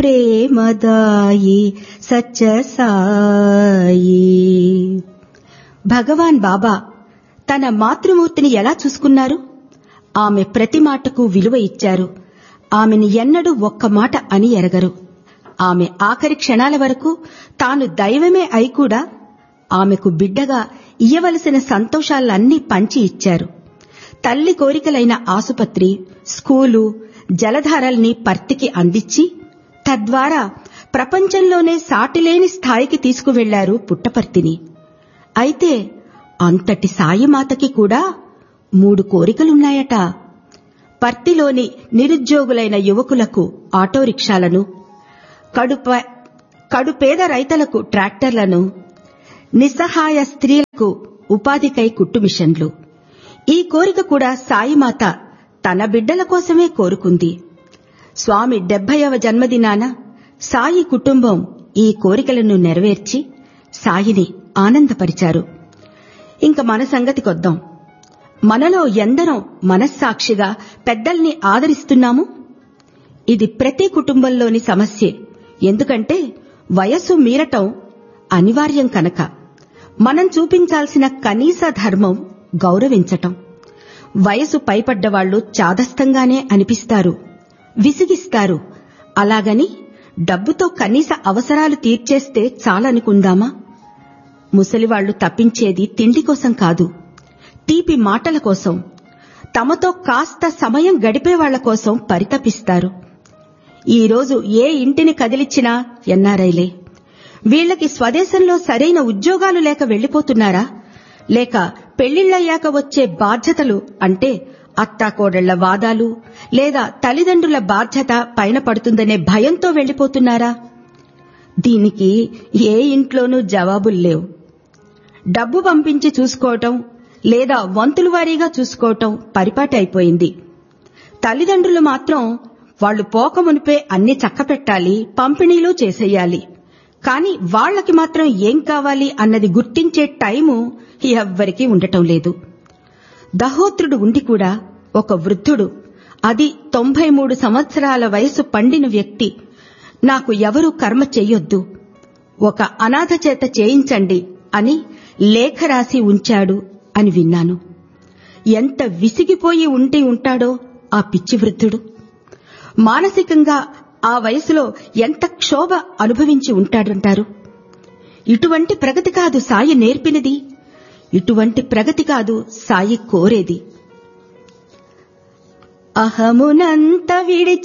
ప్రేమదాయి సత్య సాయి భగవాన్ బాబా తన మాతృమూర్తిని ఎలా చూసుకున్నారు ఆమె ప్రతి మాటకు విలువ ఇచ్చారు ఆమెను ఎన్నడూ ఒక్క మాట అని ఎరగరు ఆమె ఆఖరి క్షణాల వరకు తాను దైవమే అయి కూడా ఆమెకు బిడ్డగా ఇయ్యవలసిన సంతోషాలన్నీ పంచి ఇచ్చారు తల్లి కోరికలైన ఆసుపత్రి స్కూలు జలధారల్ని పర్తికి అందించి తద్వారా ప్రపంచంలోనే సాటిలేని స్థాయికి తీసుకువెళ్లారు పుట్టపర్తిని అయితే అంతటి సాయిమాతకి కూడా మూడు కోరికలున్నాయట పర్తిలోని నిరుద్యోగులైన యువకులకు ఆటో రిక్షాలను కడుప కడుపేద రైతులకు ట్రాక్టర్లను నిస్సహాయ స్త్రీలకు ఉపాధికై కుట్టు మిషన్లు ఈ కోరిక కూడా సాయిమాత తన బిడ్డల కోసమే కోరుకుంది స్వామి డెబ్బైవ జన్మదినాన సాయి కుటుంబం ఈ కోరికలను నెరవేర్చి సాయిని ఆనందపరిచారు ఇంక మన సంగతికొద్దాం మనలో ఎందరం మనస్సాక్షిగా పెద్దల్ని ఆదరిస్తున్నాము ఇది ప్రతి కుటుంబంలోని సమస్యే ఎందుకంటే వయస్సు మీరటం అనివార్యం కనుక మనం చూపించాల్సిన కనీస ధర్మం గౌరవించటం వయసు పైపడ్డవాళ్లు చాదస్తంగానే అనిపిస్తారు విసిగిస్తారు అలాగని డబ్బుతో కనీస అవసరాలు తీర్చేస్తే చాలనుకుందామా ముసలివాళ్లు తప్పించేది తిండి కోసం కాదు తీపి మాటల కోసం తమతో కాస్త సమయం గడిపేవాళ్ల కోసం పరితపిస్తారు ఈరోజు ఏ ఇంటిని కదిలిచ్చినా ఎన్ఆర్ఐలే వీళ్లకి స్వదేశంలో సరైన ఉద్యోగాలు లేక వెళ్లిపోతున్నారా లేక పెళ్లిళ్లయ్యాక వచ్చే బాధ్యతలు అంటే అత్తాకోడళ్ల వాదాలు లేదా తల్లిదండ్రుల బాధ్యత పైన పడుతుందనే భయంతో వెళ్లిపోతున్నారా దీనికి ఏ ఇంట్లోనూ జవాబులు లేవు డబ్బు పంపించి చూసుకోవటం లేదా వంతుల వారీగా చూసుకోవటం పరిపాటి అయిపోయింది తల్లిదండ్రులు మాత్రం వాళ్లు పోకమునిపే అన్ని చక్కపెట్టాలి పంపిణీలు చేసేయాలి కాని వాళ్లకి మాత్రం ఏం కావాలి అన్నది గుర్తించే టైము ఎవ్వరికీ ఉండటం లేదు దహోత్రుడు ఉండి కూడా ఒక వృద్ధుడు అది తొంభై మూడు సంవత్సరాల వయసు పండిన వ్యక్తి నాకు ఎవరూ కర్మ చెయ్యొద్దు ఒక అనాథ చేత చేయించండి అని లేఖ రాసి ఉంచాడు అని విన్నాను ఎంత విసిగిపోయి ఉండి ఉంటాడో ఆ పిచ్చి వృద్ధుడు మానసికంగా ఆ వయసులో ఎంత క్షోభ అనుభవించి ఉంటాడంటారు ఇటువంటి ప్రగతి కాదు సాయి నేర్పినది ఇటువంటి ప్రగతి కాదు సాయి కోరేది అహమునంత విడిచి